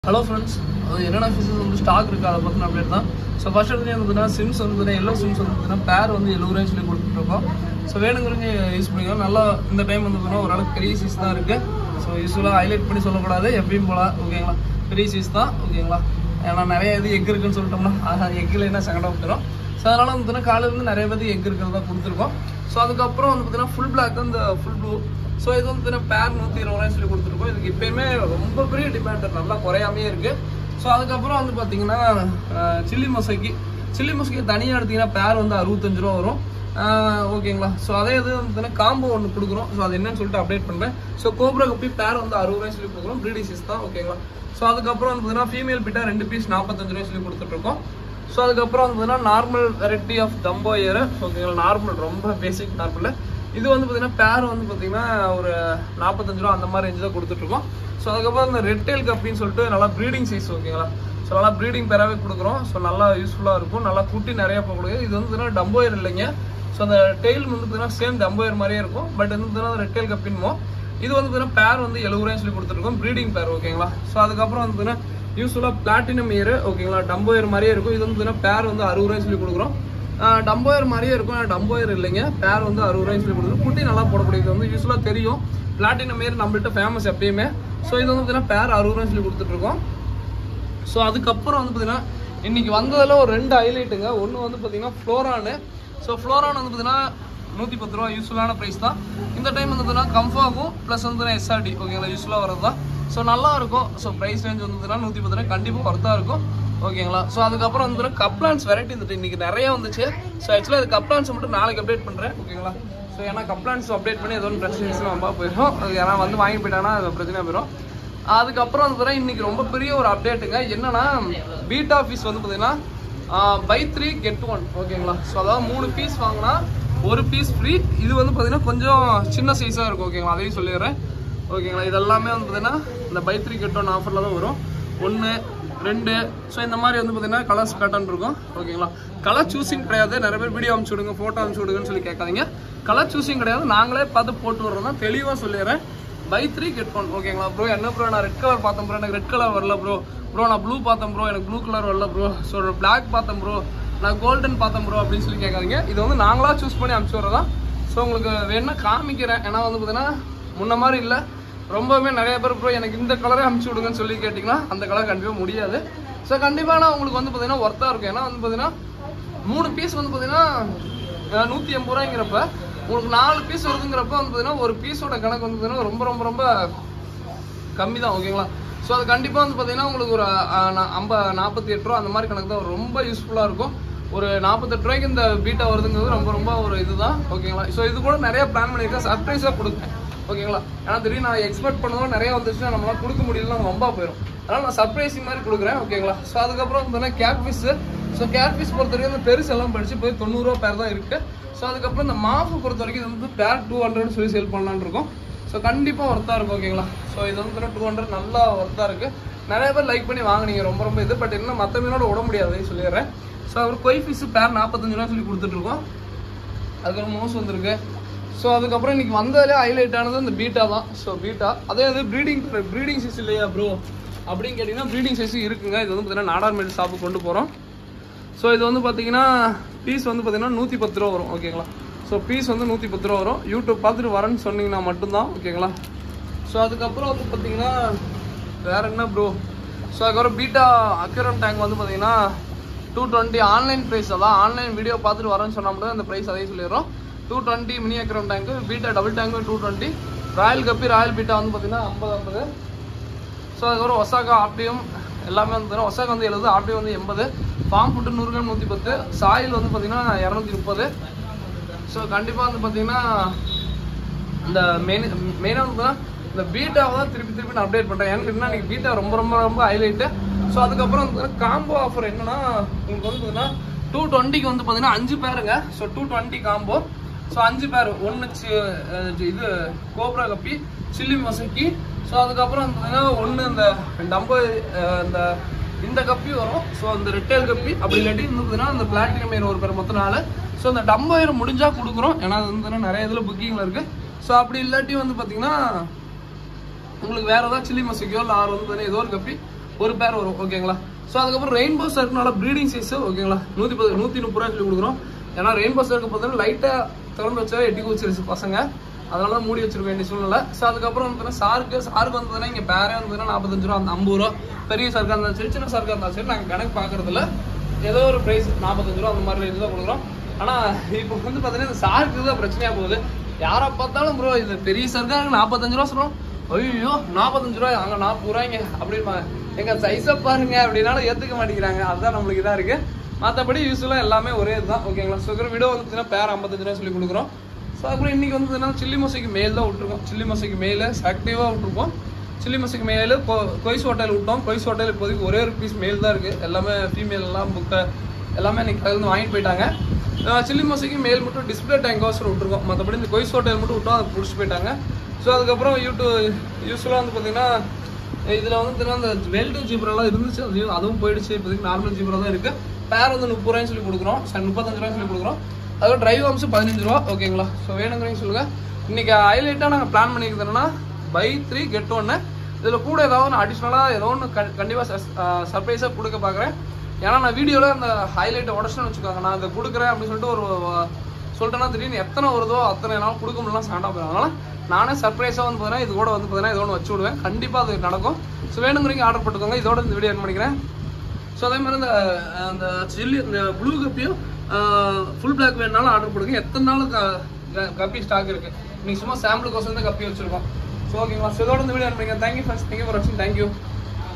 hello friends அது என்னென்ன features வந்து ஸ்டாக் இருக்குது அதை பற்றின அப்டேட் தான் ஸோ ஃபர்ஸ்ட் எடுத்து வந்து சிம்ஸ் வந்து எல்லோ சிம்ஸ் வந்து பார்த்தீங்கன்னா பேர் வந்து எழுபது ரூபாய் சொல்லி கொடுத்துட்ருக்கோம் ஸோ வேணுங்கிறவங்க யூஸ் பண்ணிக்கலாம் நல்லா இந்த டைம் வந்து பார்த்தீங்கன்னா ஓரளவுக்கு பெரிய சீஸ் தான் இருக்குது ஸோ யூஸ்வலாக ஹைலைட் பண்ணி சொல்லக்கூடாது எப்பயும் போல ஓகேங்களா பெரிய சீஸ் தான் ஓகேங்களா ஏன்னா நிறைய இது எக் இருக்குன்னு சொல்லிட்டோம்னா எக்கில் என்ன சங்கடம் வந்துடும் ஸோ அதனால் வந்து பார்த்தீங்கன்னா காலையில இருந்து நிறைய பேருக்கு எக் இருக்கிறதா கொடுத்துருக்கோம் ஸோ அதுக்கப்புறம் வந்து பார்த்தீங்கன்னா ஃபுல் பிளாக் இந்த ஃபுல் ப்ளூ ஸோ இது வந்து பார்த்தீங்கன்னா பேர் நூற்றி இருபது ரூபாய் சொல்லி கொடுத்துருக்கோம் இதுக்கு எப்பயுமே ரொம்ப பெரிய டிமாண்ட் நல்லா குறையாமே இருக்குது ஸோ அதுக்கப்புறம் வந்து பார்த்தீங்கன்னா சில்லி மொசைக்கு சில்லி மொசைக்கு தனியாக எடுத்தீங்கன்னா பேர் வந்து அறுபத்தஞ்சு ரூபா வரும் ஆஹ் ஓகேங்களா ஸோ அதே இது வந்து பார்த்தீங்கன்னா காம்போ ஒன்று கொடுக்குறோம் ஸோ அது என்னன்னு சொல்லிட்டு அப்டேட் பண்ணுறேன் ஸோ கோப்ரா கப்பி பேர் வந்து அறுபது ரூபாய் சொல்லி கொடுக்குறோம் ப்ரீடி சீஸ் தான் ஓகேங்களா ஸோ அதுக்கப்புறம் வந்து பார்த்தீங்கன்னா ஃபீமேல் பிட்டா ரெண்டு பீஸ் நாற்பத்தஞ்சு ரூபாய் சொல்லி கொடுத்துட்ருக்கோம் ஸோ அதுக்கப்புறம் வந்து பார்த்தீங்கன்னா normal variety of dumbo ear ஓகேங்களா நார்மல் ரொம்ப பேசிக் நார்மல் இது வந்து பார்த்தீங்கன்னா பேர் வந்து பார்த்தீங்கன்னா ஒரு நாற்பத்தஞ்சு ரூபா அந்த மாதிரி ரேஞ்சு தான் கொடுத்துட்ருக்கோம் ஸோ அதுக்கப்புறம் இந்த ரெட் டெயில் கப்பின்னு சொல்லிட்டு நல்லா ப்ரீடிங் சைஸ் ஓகேங்களா ஸோ நல்லா ப்ரீடிங் பெறாவே கொடுக்குறோம் ஸோ நல்லா யூஸ்ஃபுல்லாக இருக்கும் நல்லா குட்டி நிறைய போக கொடுக்குது இது வந்து பார்த்தீங்கன்னா டம்போயர் இல்லைங்க ஸோ அந்த டெயில் வந்து பார்த்தீங்கன்னா சேம் டம்போயர் மாதிரியே இருக்கும் பட் வந்து பார்த்தீங்கன்னா ரெட் டெயில் கப்பின்மோ இது வந்து பார்த்தீங்கன்னா பேர் வந்து எழுபது ரூபாய் சொல்லி கொடுத்துருக்கோம் ப்ரீடிங் பேர் ஓகேங்களா ஸோ அதுக்கப்புறம் வந்து பார்த்தீங்கன்னா யூஸ்ஃபுல்லாக பிளாட்டினம் இயர் ஓகேங்களா டம்போயர் மாதிரியே இருக்கும் இது வந்து பார்த்தீங்கன்னா பேர் வந்து அறுபது ரூபாய் சொல்லி கொடுக்குறோம் டம்போயர் மாதிரியே இருக்கும் ஆனால் டம்போயர் இல்லைங்க பேர் வந்து அறுபது ரூபாய் சொல்லி கொடுக்குறோம் குட்டி நல்லா போடக்கூடியது வந்து யூஸ்ஃபுல்லாக தெரியும் பிளாட்டினம் இயர் நம்மள்ட்ட ஃபேமஸ் எப்பயுமே ஸோ இது வந்து பார்த்தீங்கன்னா பேர் அறுபது ரூபாய் சொல்லி கொடுத்துட்ருக்கோம் ஸோ அதுக்கப்புறம் வந்து பார்த்தீங்கன்னா இன்னைக்கு வந்ததில் ஒரு ரெண்டு ஹைலைட்டுங்க ஒன்று வந்து பார்த்தீங்கன்னா ஃப்ளோரானு ஸோ ஃப்ளோரான் வந்து பார்த்தீங்கன்னா நூற்றி பத்து ரூபா யூஸ்ஃபுல்லான ப்ரைஸ் தான் இந்த டைம் வந்து பார்த்தீங்கன்னா கம்ஃபாகும் ப்ளஸ் வந்து எஸ்ஆர்டி ஓகேங்களா யூஸ்ஃபுல்லாக வரது தான் ஸோ நல்லா இருக்கும் ஸோ ப்ரைஸ் ரேஞ்ச் வந்து பார்த்தீங்கன்னா நூற்றி பத்து ரூபா கண்டிப்பாக ஒர்த்தாக இருக்கும் ஓகேங்களா ஸோ அதுக்கப்புறம் வந்து கப்ளான்ஸ் வெரைட்டி இருந்துட்டு இன்னைக்கு நிறைய வந்துச்சு ஸோ ஆக்சுவலாக அது கப்ளான்ஸ் மட்டும் நாளைக்கு அப்டேட் பண்ணுறேன் ஓகேங்களா ஸோ ஏன்னா கப்ளான்ஸ் அப்டேட் பண்ணி ஏதோ ஒன்று பிரச்சனை இருந்துச்சுன்னா ரொம்ப போயிடும் அது யாரா வந்து வாங்கி போயிட்டாங்கன்னா அது பிரச்சனை போயிடும் அதுக்கப்புறம் வந்து பார்த்தீங்கன்னா இன்னைக்கு ரொம்ப பெரிய ஒரு அப்டேட்டுங்க என்னன்னா பீட் ஆஃபீஸ் வந்து பார்த்தீங்கன்னா பை த்ரீ கெட் ஒன் ஓகேங்களா ஸோ அதாவது மூணு பீஸ் வாங்கினா ஒரு பீஸ் ஃப்ரீ இது வந்து பார்த்தீங்கன்னா கொஞ்சம் சின்ன சைஸாக இருக்கும் ஓகேங்களா அதையும் சொல்லிடுறேன் ஓகேங்களா இது எல்லாமே வந்து பார்த்தீங்கன்னா இந்த பை த்ரீ கெட் ஒன் ஆஃபரில் தான் வரும் ஒன்று ரெண்டு ஸோ இந்த மாதிரி வந்து பார்த்தீங்கன்னா கலர்ஸ் பேட்டர்ன் இருக்கும் ஓகேங்களா கலர் சூஸிங் கிடையாது நிறைய பேர் வீடியோ அனுப்பிச்சு விடுங்க ஃபோட்டோ அனுப்பிச்சு விடுங்கன்னு சொல்லி கேட்காதீங்க கலர் சூஸிங் கிடையாது நாங்களே பார்த்து போட்டு வர்றது தான் தெளிவாக சொல்லிடுறேன் பை த்ரீ கெட் ஒன் ஓகேங்களா ப்ரோ என்ன ப்ரோ நான் ரெட் கலர் பார்த்தேன் ப்ரோ எனக்கு ரெட் கலர் வரல ப்ரோ ப்ரோ நான் ப்ளூ பார்த்தேன் ப்ரோ எனக்கு ப்ளூ கலர் வரல ப்ரோ ஸோ பிளாக் பார்த்தேன் ப்ரோ நான் கோல்டன் பார்த்தேன் ப்ரோ அப்படின்னு சொல்லி கேட்காதீங்க இது வந்து நாங்களாக சூஸ் பண்ணி அனுப்பிச்சு வர்றதா ஸோ உங்களுக்கு வேணா காமிக்கிறேன் ஏன்னா வந்து பார்த்தீங்கன்னா முன்ன மாதிரி இல்லை ரொம்பவே நிறைய பேர் ப்ரோ எனக்கு இந்த கலரே அனுப்பிச்சு விடுங்கன்னு சொல்லி கேட்டிங்கன்னா அந்த கலர் கண்டிப்பாக முடியாது ஸோ கண்டிப்பாக நான் உங்களுக்கு வந்து பார்த்தீங்கன்னா ஒர்த்தாக இருக்கும் ஏன்னா வந்து பார்த்தீங்கன்னா மூணு பீஸ் வந்து பார்த்தீங்கன்னா நூற்றி எண்பது ரூபாய்ங்கிறப்ப உங்களுக்கு நாலு பீஸ் வருதுங்கிறப்ப வந்து பார்த்தீங்கன்னா ஒரு பீஸோட கணக்கு வந்து பார்த்தீங்கன்னா ரொம்ப ரொம்ப ரொம்ப கம்மி தான் ஓகேங்களா ஸோ அது கண்டிப்பாக வந்து பார்த்தீங்கன்னா உங்களுக்கு ஒரு ஐம்ப நாற்பத்தி எட்டு ரூபா அந்த மாதிரி கணக்கு தான் ரொம்ப யூஸ்ஃபுல்லாக இருக்கும் ஒரு நாற்பத்தெட்டு ரூபாய்க்கு இந்த பீட்டா வருதுங்கிறது ரொம்ப ரொம்ப ஒரு இதுதான் ஓகேங்களா ஸோ இது கூட நிறைய பிளான் பண்ணியிருக்கேன் சர்ப்ரைஸாக கொடுப்பேன் ஓகேங்களா ஏன்னா திடீர்னு நான் எக்ஸ்பெக்ட் பண்ணதும் நிறைய வந்துச்சுன்னா நம்மளால கொடுக்க முடியலன்னா ரொம்ப போயிடும் அதனால் நான் சர்ப்ரைசிங் மாதிரி கொடுக்குறேன் ஓகேங்களா ஸோ அதுக்கப்புறம் வந்து catfish so catfish பொறுத்த வரைக்கும் இந்த பெருசு எல்லாம் படிச்சு போய் தொண்ணூறுரூவா பேர் தான் இருக்குது ஸோ அதுக்கப்புறம் இந்த மாஃபு பொறுத்த வரைக்கும் இது வந்து பேர் டூ ஹண்ட்ரட் சொல்லி சேல் பண்ணலான்னு இருக்கோம் ஸோ கண்டிப்பாக ஒர்த்தாக இருக்கும் ஓகேங்களா ஸோ இது வந்து டூ ஹண்ட்ரட் நல்லா ஒர்த்தாக இருக்குது நிறைய பேர் லைக் பண்ணி வாங்குனீங்க ரொம்ப ரொம்ப இது பட் என்ன மற்ற மீனோட விட முடியாது சொல்லிடுறேன் ஸோ அப்புறம் கொய் ஃபிஷ் பேர் நாற்பத்தஞ்சு ரூபா சொல்லி கொடுத்துட்ருக்கோம் அதுக்கப்புறம் மோஸ் வந்திருக்கு ஸோ அதுக்கப்புறம் இன்னைக்கு வந்ததுலேயே ஹைலைட் ஆனது இந்த பீட்டா தான் ஸோ பீட்டா அதே இது ப்ரீடிங் ப்ரீடிங் சைஸ் இல்லையா ப்ரோ அப்படின்னு கேட்டிங்கன்னா ப்ரீடிங் சைஸ் இருக்குங்க இது வந்து பார்த்தீங்கன்னா நாடார் மெடில் ஷாப்புக்கு கொண்டு போகிறோம் ஸோ இது வந்து பார்த்தீங்கன்னா பீஸ் வந்து பார்த்தீங்கன்னா நூற்றி பத்து ரூபா வரும் ஓகேங்களா ஸோ பீஸ் வந்து நூற்றி பத்து ரூபா வரும் யூடியூப் பார்த்துட்டு வரேன்னு சொன்னீங்கன்னா மட்டும்தான் ஓகேங்களா ஸோ அதுக்கப்புறம் வந்து பார்த்தீங்கன்னா வேற என்ன ப்ரோ ஸோ அதுக்கப்புறம் பீட்டா அக்யூரம் டேங்க் வந்து பார்த்தீங்கன்னா டூ டுவெண்ட்டி ஆன்லைன் ப்ரைஸ் அதான் ஆன்லைன் வீடியோ பார்த்துட்டு வரேன்னு சொன்னால் மட்டும் அந்த ப்ரைஸ் அதையும் சொல்லிடுறோம் two twenty mini aquarium tank betta double tank two twenty royal guppy royal betta வந்து பார்த்தீங்கன்னா ஐம்பது ஐம்பது ஸோ அதுக்கப்புறம் ஒசாக்கா ஆப்டியம் எல்லாமே வந்து பார்த்தீங்கன்னா ஒசாக்கா வந்து எழுபது ஆப்டியம் வந்து எண்பது ஃபார்ம் ஃபுட்டு நூறு கிராம் நூற்றி பத்து சாயில் வந்து பார்த்தீங்கன்னா இரநூத்தி முப்பது ஸோ கண்டிப்பாக வந்து பார்த்தீங்கன்னா இந்த மெயின் மெயினாக வந்து பார்த்தீங்கன்னா இந்த பீட்டாவை தான் திருப்பி திருப்பி நான் அப்டேட் பண்ணுறேன் ஏன்னு கேட்டிங்கன்னா எனக்கு பீட்டா ரொம்ப ரொம்ப ரொம்ப ஹைலைட்டு ஸோ அதுக்கப்புறம் வந்து காம்போ ஆஃபர் என்னன்னா உங்களுக்கு வந்து பார்த்தீங்கன்னா டூ டுவெண்ட்டிக்கு வந்து பார்த்தீங்கன்னா அஞ்சு பேருங்க so two twenty combo so அஞ்சு பேர் ஒன்று இது கோப்ரா கப்பி சில்லி மசக்கி ஸோ அதுக்கப்புறம் வந்து பார்த்தீங்கன்னா ஒன்று இந்த டம்போ இந்த இந்த கப்பி வரும் ஸோ அந்த ரிட்டைல் கப்பி அப்படி இல்லாட்டி வந்து பார்த்தீங்கன்னா அந்த பிளாட்டினம் ஏர் ஒரு பேர் மொத்தம் நாலு ஸோ அந்த டம்போ ஏர் முடிஞ்சால் கொடுக்குறோம் ஏன்னா அது வந்து பார்த்தீங்கன்னா நிறைய இதில் புக்கிங்கில் இருக்குது ஸோ அப்படி இல்லாட்டி வந்து பார்த்தீங்கன்னா உங்களுக்கு வேற ஏதாவது சில்லி மசிக்கோ இல்லை ஆறு வந்து பார்த்தீங்கன்னா ஏதோ ஒரு கப்பி ஒரு பேர் வரும் ஓகேங்களா ஸோ அதுக்கப்புறம் ரெயின்போ சர்க்குனால ப்ரீடிங் சைஸ் ஓகேங்களா நூற்றி பத்து நூற்றி முப்பது ரூபா சொல்லி கொடுக்குறோம் ஏன்னா ரெயின்போ சர்க்கு பார்த்தீங்கன்னா லைட்டாக திறந்து வச்சா எட்டி குச்சிருச்சு பசங்க அதனால தான் மூடி வச்சிருக்க வேண்டிய சூழ்நிலை ஸோ அதுக்கப்புறம் வந்து சாருக்கு சாருக்கு வந்ததுன்னா இங்கே பேரே வந்ததுன்னா நாற்பத்தஞ்சு ரூபா அந்த ஐம்பது ரூபா பெரிய சர்க்காக இருந்தாலும் சரி சின்ன சர்க்காக இருந்தாலும் சரி நாங்கள் கணக்கு பார்க்கறதுல ஏதோ ஒரு ப்ரைஸ் நாற்பத்தஞ்சு ரூபா அந்த மாதிரி ரேஞ்சு தான் கொடுக்குறோம் ஆனால் இப்போ வந்து பார்த்தீங்கன்னா இந்த சாருக்கு தான் பிரச்சனையாக போகுது யாரை பார்த்தாலும் ப்ரோ இது பெரிய சர்க்காக நாற்பத்தஞ்சு ரூபா சொல்கிறோம் ஐயோ நாற்பத்தஞ்சு ரூபாய் அங்கே நாற்பது ரூபாய்ங்க அப்படிம்பாங்க எங்க சைஸை பாருங்க அப்படின்னாலும் ஏற்றுக்க மாட்டேங்கிறாங்க அதுதான் நம்மளுக்கு இதாக இருக்கு மற்றபடி யூஸ்வலாக எல்லாமே ஒரே இதுதான் ஓகேங்களா சுகர் விடோ வந்து பேர் ஐம்பத்தஞ்சு ரூபா சொல்லி கொடுக்குறோம் ஸோ அப்புறம் இன்னைக்கு வந்து சில்லி மொசைக்கு மேல் தான் விட்டுருக்கோம் சில்லி மொசைக்கு மேல ஆக்டிவாக விட்டுருக்கோம் சில்லி மொசைக்கு மேல் கொய்ஸ் ஹோட்டல் விட்டோம் கொய்ஸ் ஹோட்டல் இப்போதைக்கு ஒரே ஒரு பீஸ் மேல் தான் இருக்குது எல்லாமே ஃபீமேல் எல்லாம் முட்டை எல்லாமே இன்னைக்கு கலந்து வாங்கிட்டு போயிட்டாங்க அஹ் சில்லி மொசைக்கு மேல் மட்டும் டிஸ்பிளே டேங்கோசர் விட்டுருக்கோம் மற்றபடி இந்த கொய்ஸ் ஹோட்டல் மட்டும் விட்டோம் அதை பிடிச்சி போயிட்டாங்க ஸோ அதுக்கப்புறம் யூடியூப் யூஸ்வலாக வந்து பார்த்தீங்கன்னா இதில் வந்து பார்த்தீங்கன்னா இந்த வெல்டு ஜீப்ரெல்லாம் இருந்துச்சு அதையும் அதுவும் போயிடுச்சு இப்போதைக்கு நார்மல் ஜீப்ரா தான் இருக்குது பேர் வந்து முப்பது ரூபாய்னு சொல்லி கொடுக்குறோம் சார் முப்பத்தஞ்சு ரூபாய் சொல்லி கொடுக்குறோம் அதோட டிரைவ் அம்சு பதினஞ்சு ரூபா ஓகேங்களா ஸோ வேணுங்கிறீங்க சொல்லுங்கள் இன்னைக்கு ஹைலைட்டாக நாங்கள் பிளான் பண்ணிக்கிறதுனா பை த்ரீ கெட் ஒன்று இதில் கூட ஏதாவது ஒன்று அடிஷ்னலாக ஏதோ ஒன்று கண்டிப்பாக சர்ப்ரைஸாக கொடுக்க பார்க்குறேன் ஏன்னா நான் வீடியோவில் அந்த ஹைலைட்டை உடச்சுன்னு வச்சுக்கோங்க நான் இதை கொடுக்குறேன் அப்படின்னு சொல்லிட்டு ஒரு அஹ், சொல்லிட்டேன்னா திடீர்னு எத்தனை வருதோ அத்தனை நாள் கொடுக்க முடியலாம் சாண்டா போயிடும் அதனால நானே சர்ப்ரைஸாக வந்து பார்த்தீங்கன்னா இது கூட வந்து பார்த்தீங்கன்னா இது ஒன்று வச்சு விடுவேன் கண்டிப்பாக அது நடக்கும் ஸோ வேணுங்கிறீங்க ஆர்டர் போட்டுக்கோங்க இதோட இந்த வீடியோ என் பண்ணிக்கிறேன் ஸோ அதே மாதிரி இந்த அந்த சில்லி இந்த ப்ளூ கப்பியும் ஃபுல் பிளாக் வேணுனாலும் ஆர்டர் போடுங்க எத்தனை நாள் க- கப்பி ஸ்டாக் இருக்கு நீங்கள் சும்மா சாம்பிளுக்கோசம் தான் கப்பி வச்சிருக்கோம் ஸோ ஓகேங்களா ஸோ இதோட இந்த வீடியோ என் பண்ணிக்கிறேன் தேங்க்யூ ஃபர்ஸ்ட் தேங்க்யூ ஃபார் வாட்சிங் தேங்க்யூ